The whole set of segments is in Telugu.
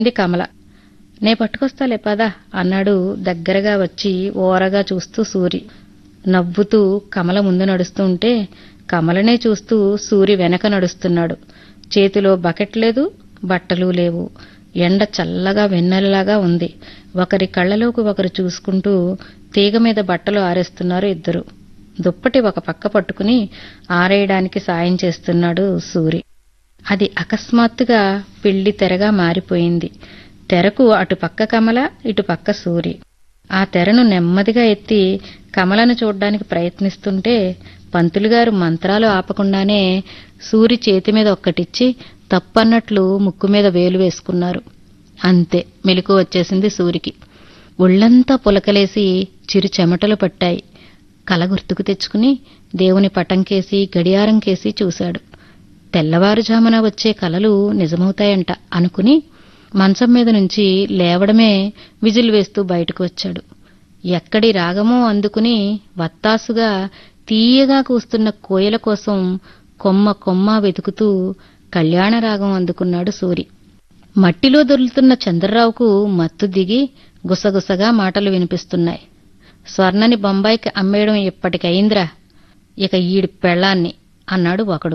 ఇది కమల నే పట్టుకొస్తాలే పద అన్నాడు దగ్గరగా వచ్చి ఓరగా చూస్తూ సూరి నవ్వుతూ కమల ముందు నడుస్తూ ఉంటే కమలనే చూస్తూ సూరి వెనక నడుస్తున్నాడు చేతిలో బకెట్ లేదు బట్టలు లేవు ఎండ చల్లగా వెన్నెలలాగా ఉంది ఒకరి కళ్ళలోకి ఒకరు చూసుకుంటూ తీగ మీద బట్టలు ఆరేస్తున్నారు ఇద్దరు దుప్పటి ఒక పక్క పట్టుకుని ఆరేయడానికి సాయం చేస్తున్నాడు సూరి అది అకస్మాత్తుగా పెళ్లి తెరగా మారిపోయింది తెరకు అటు పక్క కమల ఇటు పక్క సూరి ఆ తెరను నెమ్మదిగా ఎత్తి కమలను చూడ్డానికి ప్రయత్నిస్తుంటే పంతులుగారు మంత్రాలు ఆపకుండానే సూరి చేతి మీద ఒక్కటిచ్చి తప్పన్నట్లు ముక్కు మీద వేలు వేసుకున్నారు అంతే మెలకు వచ్చేసింది సూరికి ఒళ్లంతా పులకలేసి చిరు చెమటలు పట్టాయి కల గుర్తుకు తెచ్చుకుని దేవుని పటంకేసి గడియారం కేసి చూశాడు తెల్లవారుజామున వచ్చే కలలు నిజమవుతాయంట అనుకుని మంచం మీద నుంచి లేవడమే విజిల్ వేస్తూ బయటకు వచ్చాడు ఎక్కడి రాగమో అందుకుని వత్తాసుగా తీయగా కూస్తున్న కోయల కోసం కొమ్మ కొమ్మ వెతుకుతూ కళ్యాణ రాగం అందుకున్నాడు సూరి మట్టిలో దొర్లుతున్న చంద్రరావుకు మత్తు దిగి గుసగుసగా మాటలు వినిపిస్తున్నాయి స్వర్ణని బొంబాయికి అమ్మేయడం ఇప్పటికయిందిరా ఇక ఈడి పెళ్ళాన్ని అన్నాడు ఒకడు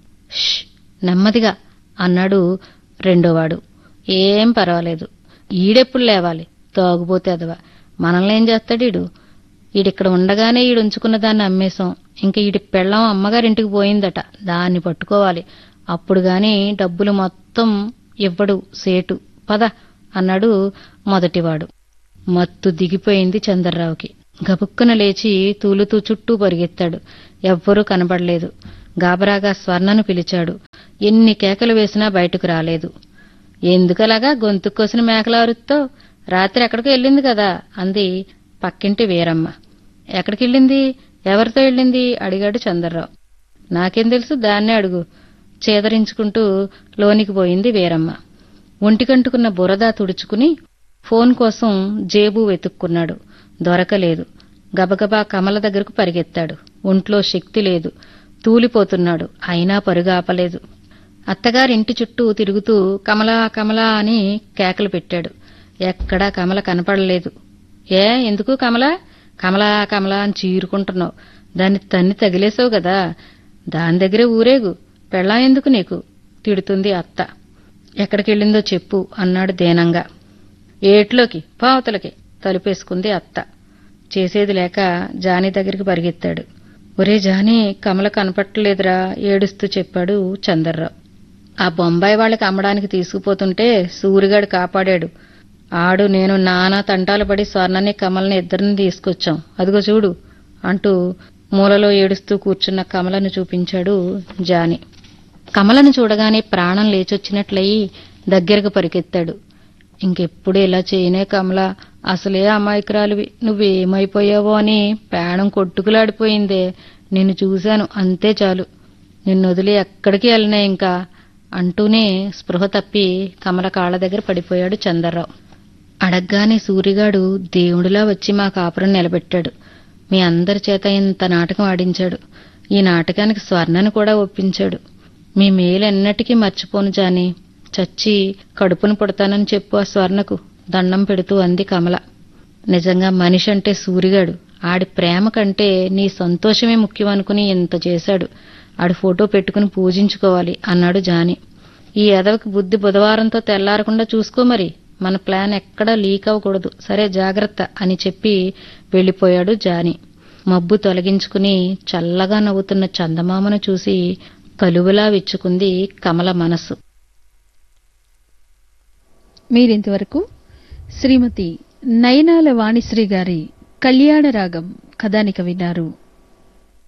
ష్ నెమ్మదిగా అన్నాడు రెండోవాడు ఏం పర్వాలేదు ఈడెప్పుడు లేవాలి తాగుపోతే అదవా మనల్ని ఏం చేస్తాడు ఈడు ఈడిక్కడ ఉండగానే ఈడు ఉంచుకున్న దాన్ని అమ్మేశాం ఇంక ఈడి పెళ్ళం అమ్మగారింటికి పోయిందట దాన్ని పట్టుకోవాలి అప్పుడు గాని డబ్బులు మొత్తం ఇవ్వడు సేటు పద అన్నాడు మొదటివాడు మత్తు దిగిపోయింది చంద్రరావుకి గబుక్కున లేచి తూలుతూ చుట్టూ పరిగెత్తాడు ఎవ్వరూ కనబడలేదు గాబరాగా స్వర్ణను పిలిచాడు ఎన్ని కేకలు వేసినా బయటకు రాలేదు ఎందుకలాగా గొంతు కోసిన మేకలారుతో రాత్రి ఎక్కడికి వెళ్ళింది కదా అంది పక్కింటి వీరమ్మ ఎక్కడికి వెళ్ళింది ఎవరితో వెళ్ళింది అడిగాడు చంద్రరావు నాకేం తెలుసు దాన్నే అడుగు చేదరించుకుంటూ లోనికి పోయింది వీరమ్మ ఒంటికంటుకున్న బురద తుడుచుకుని ఫోన్ కోసం జేబు వెతుక్కున్నాడు దొరకలేదు గబగబా కమల దగ్గరకు పరిగెత్తాడు ఒంట్లో శక్తి లేదు తూలిపోతున్నాడు అయినా పరుగు ఆపలేదు అత్తగారింటి చుట్టూ తిరుగుతూ కమలా కమలా అని కేకలు పెట్టాడు ఎక్కడా కమల కనపడలేదు ఏ ఎందుకు కమల కమలా కమలా అని చీరుకుంటున్నావు దాన్ని తన్ని తగిలేసావు కదా దాని దగ్గరే ఊరేగు పెళ్ళా ఎందుకు నీకు తిడుతుంది అత్త ఎక్కడికెళ్ళిందో చెప్పు అన్నాడు దేనంగా ఏట్లోకి పావతలకి తలుపేసుకుంది అత్త చేసేది లేక జానీ దగ్గరికి పరిగెత్తాడు ఒరే జానీ కమల కనపట్టలేదురా ఏడుస్తూ చెప్పాడు చందర్రావు ఆ బొంబాయి వాళ్ళకి అమ్మడానికి తీసుకుపోతుంటే సూరిగాడు కాపాడాడు ఆడు నేను నానా తంటాలు పడి స్వర్ణని కమలని ఇద్దరిని తీసుకొచ్చాం అదిగో చూడు అంటూ మూలలో ఏడుస్తూ కూర్చున్న కమలను చూపించాడు జాని కమలను చూడగానే ప్రాణం లేచొచ్చినట్లయి దగ్గరకు పరిగెత్తాడు ఇంకెప్పుడు ఇలా చేయనే కమల అసలే అమాయకురాలివి నువ్వేమైపోయావో అని ప్రాణం కొట్టుకులాడిపోయిందే నిన్ను చూశాను అంతే చాలు నిన్ను వదిలి ఎక్కడికి వెళ్ళినా ఇంకా అంటూనే స్పృహ తప్పి కమల కాళ్ళ దగ్గర పడిపోయాడు చందర్రావు అడగ్గానే సూరిగాడు దేవుడిలా వచ్చి మా కాపురం నిలబెట్టాడు మీ అందరి చేత ఇంత నాటకం ఆడించాడు ఈ నాటకానికి స్వర్ణను కూడా ఒప్పించాడు మీ మేలెన్నటికీ మర్చిపోను జాని చచ్చి కడుపును పుడతానని చెప్పు ఆ స్వర్ణకు దండం పెడుతూ అంది కమల నిజంగా మనిషి అంటే సూరిగాడు ఆడి ప్రేమ కంటే నీ సంతోషమే ముఖ్యం అనుకుని ఇంత చేశాడు ఆడి ఫోటో పెట్టుకుని పూజించుకోవాలి అన్నాడు జాని ఈ ఎదవకి బుద్ధి బుధవారంతో తెల్లారకుండా చూసుకో మరి మన ప్లాన్ ఎక్కడా లీక్ అవ్వకూడదు సరే జాగ్రత్త అని చెప్పి వెళ్లిపోయాడు జాని మబ్బు తొలగించుకుని చల్లగా నవ్వుతున్న చందమామను చూసి కలువలా విచ్చుకుంది కమల మనసు మీరింతవరకు శ్రీమతి నయనాల వాణిశ్రీ గారి కళ్యాణ రాగం కథానిక విన్నారు